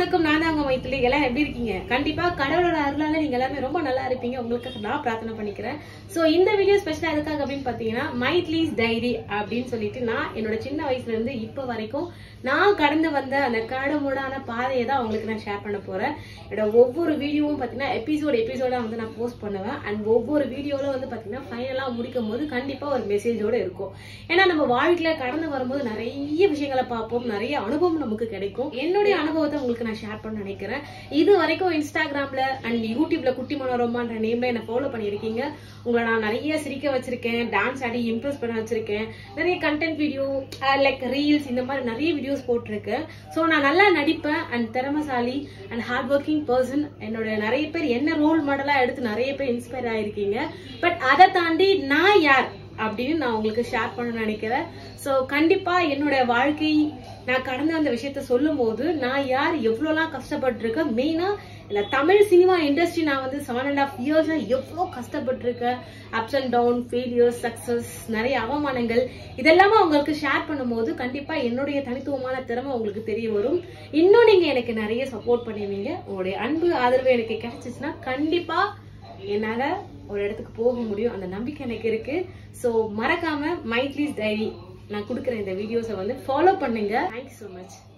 வணக்கம் நான் தான் உங்க மைத்திலி எல்லாம் எப்படி இருக்கீங்க கண்டிப்பா கடவுளோட அருளால நீங்க எல்லாமே ரொம்ப நல்லா இருப்பீங்க உங்களுக்கு நான் பிரார்த்தனை பண்ணிக்கிறேன் சோ இந்த வீடியோ ஸ்பெஷலா எதுக்காக அப்படின்னு பாத்தீங்கன்னா மைட்லீஸ் டைரி அப்படின்னு சொல்லிட்டு நான் என்னோட சின்ன வயசுல இருந்து இப்ப வரைக்கும் நான் கடந்து வந்த அந்த கடுமுடான பாதையை தான் உங்களுக்கு நான் ஷேர் பண்ண போறேன் என்னோட ஒவ்வொரு வீடியோவும் பாத்தீங்கன்னா எபிசோட் எபிசோடா வந்து நான் போஸ்ட் பண்ணுவேன் அண்ட் ஒவ்வொரு வீடியோல வந்து பாத்தீங்கன்னா ஃபைனலா முடிக்கும் போது கண்டிப்பா ஒரு மெசேஜோட இருக்கும் ஏன்னா நம்ம வாழ்க்கையில கடந்து வரும்போது நிறைய விஷயங்களை பார்ப்போம் நிறைய அனுபவம் நமக்கு கிடைக்கும் என்னுடைய அனுபவத்தை உங்களுக்கு நான் ஷேர் பண்ண நினைக்கிறேன் இது வரைக்கும் இன்ஸ்டாகிராம்ல அண்ட் யூடியூப்ல குட்டி மனோரமான்ற நேம்ல என்ன ஃபாலோ பண்ணியிருக்கீங்க உங்களை நான் நிறைய சிரிக்க வச்சிருக்கேன் டான்ஸ் ஆடி இம்ப்ரெஸ் பண்ண வச்சிருக்கேன் நிறைய கண்டென்ட் வீடியோ லைக் ரீல்ஸ் இந்த மாதிரி நிறைய வீடியோஸ் போட்டிருக்கேன் ஸோ நான் நல்லா நடிப்பேன் அண்ட் திறமசாலி அண்ட் ஹார்ட் ஒர்க்கிங் பர்சன் என்னோட நிறைய பேர் என்ன ரோல் மாடலா எடுத்து நிறைய பேர் இன்ஸ்பயர் ஆயிருக்கீங்க பட் அதை தாண்டி நான் யார் அப்படின்னு நான் உங்களுக்கு ஷேர் பண்ண நினைக்கிறேன் ஸோ கண்டிப்பா என்னோட வாழ்க்கை நான் கடந்த அந்த விஷயத்த சொல்லும் போது நான் யார் எவ்வளோலாம் கஷ்டப்பட்டிருக்கேன் மெயினா இந்த தமிழ் சினிமா இண்டஸ்ட்ரி நான் வந்து செவன் அண்ட் ஆஃப் இயர்ஸா எவ்வளோ கஷ்டப்பட்டிருக்கேன் ups and down failures success நிறைய அவமானங்கள் இதெல்லாமே உங்களுக்கு ஷேர் பண்ணும்போது கண்டிப்பா என்னுடைய தனித்துவமான திறமை உங்களுக்கு தெரிய வரும் இன்னும் நீங்க எனக்கு நிறைய சப்போர்ட் பண்ணுவீங்க உங்களுடைய அன்பு ஆதரவு எனக்கு கிடைச்சிச்சுன்னா கண்டிப்பா என்னால ஒரு இடத்துக்கு போக முடியும் அந்த நம்பிக்கை எனக்கு இருக்கு ஸோ மறக்காம மைட்லீஸ் டைரி நான் கொடுக்குற இந்த வீடியோஸை வந்து ஃபாலோ பண்ணுங்க தேங்க்யூ ஸோ மச்